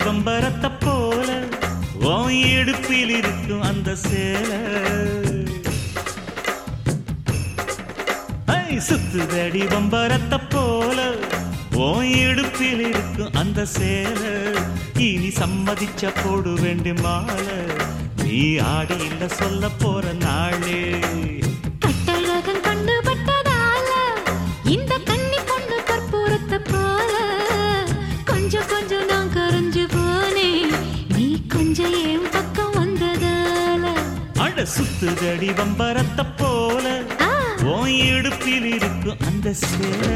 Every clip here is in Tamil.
பம்பரத்தை போல உன் இடுப்பில் இருக்கும் அந்த சேலை ஐ, சுத்துதடி பம்பரத்தை போல உன் இடுப்பில் இருக்கும் அந்த சேலை இனி சம்மதிச்ச போடு வேண்டி மாலை நீ ஆடி இல்ல சொல்ல போற நாளே கட்டழகன் கண்ணு பட்டதால இந்த கன்னி பொண்ணு கற்பூரத்தை போல கொஞ்சம் கொஞ்சம் நான் கரைஞ்சு போனேன் நீ கொஞ்சம் என் பக்கம் வந்ததால அட சுத்துதடி பம்பரத்தை போல ஆ, உன் இடுப்பில் இருக்கும் அந்த சேலை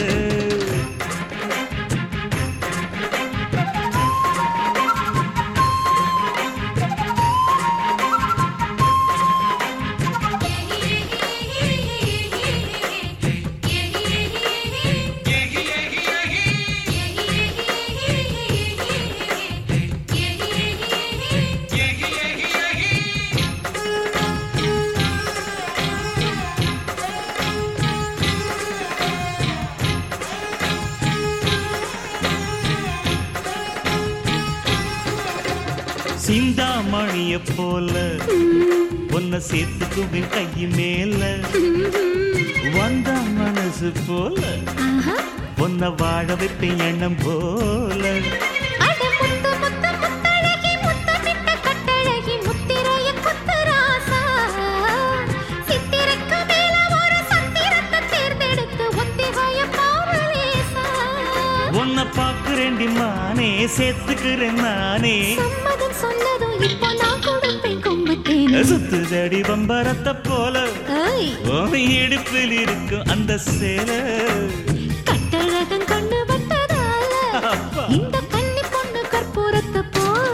சிந்தாமணிய போல உன்னை சேர்த்துக்குவேன் கைய மேல வந்த மனசு போல ஆஹா. உன்னை வாழ வைப்பேன் எண்ணம் போல அட முத்து முத்து முத்தழகி முத்தமிட்ட கட்டழகி முத்திரைய குத்து ராசா சித்திரைக்கு மேல ஒரு சத்திரத்தை தேர்ந்தெடுத்து ஒத்திகைய பாவலேசா உன்னை பாக்குறேன்டி மானே சேர்த்துக்கிறேன் நானே சம்மதம் சொன்னதும் இப்போ நான் கொடுப்பேன் கொம்புத்தேன் சுத்துதடி பம்பரத்தை போல ஐய் உன் இடுப்பில் இருக்கும் அந்த சேலை கட்டழகன் கண்ணு பட்டதால அப்பா. இந்த கன்னி பொண்ணு கற்பூரத்தை போல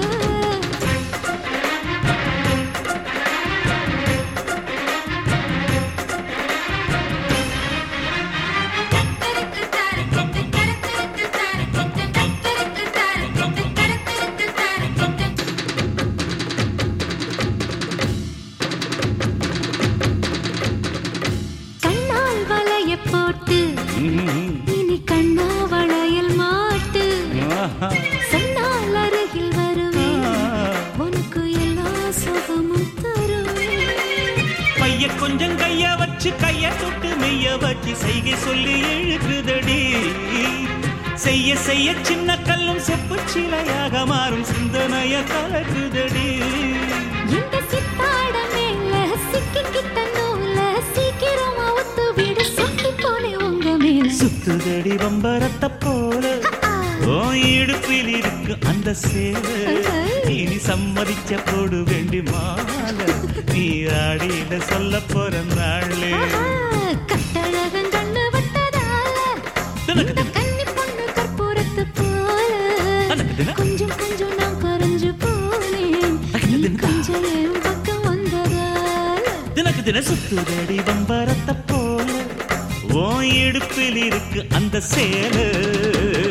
கண்ணால் வளைய போட்டு ம்ம். இனி கண்ணா வளையல் மாட்டு ஆஹா. சொன்னால் அருகில் வருவேன் ஆ. உனக்கு எல்லா சுகமும் தருவேன் பைய கொஞ்சம் கைய வச்சு கைய தொட்டு மெய்ய வச்சு செய்கை சொல்லி எழுக்குதடி செய்ய செய்ய சின்ன கல்லும் செப்பு சிலையாக மாறும் சிந்தனைய கலக்குதடி இந்த சித்தாட மேல சிக்கிக்கிட்ட நூல சீக்கிரமா ஒத்து விடு சுத்தி போனே உங்க மேல சுத்துதடி பம்பரத்தை போல ஆ. ஓ இடுப்பில் இருக்கு அந்த சேலை இனி சம்மதிச்ச போடு வேண்டி மாலை நீ ஆடியில சொல்ல போற நாளே ஆஹா, கட்டழகன் கண்ணு வட்டதால தினக்கு இந்த கன்னி பொண்ணு கற்பூரத்து போல தினக்கு தின. கொஞ்சம் கொஞ்சம் நான் கரைஞ்சு போனேன் நீ தினக்கா. கொஞ்சம் என் பக்கம் வந்ததால தினக்கு தின சுத்துதடி பம்பரத்தை போல ஓ இடுப்பில் இருக்கு அந்த சேலை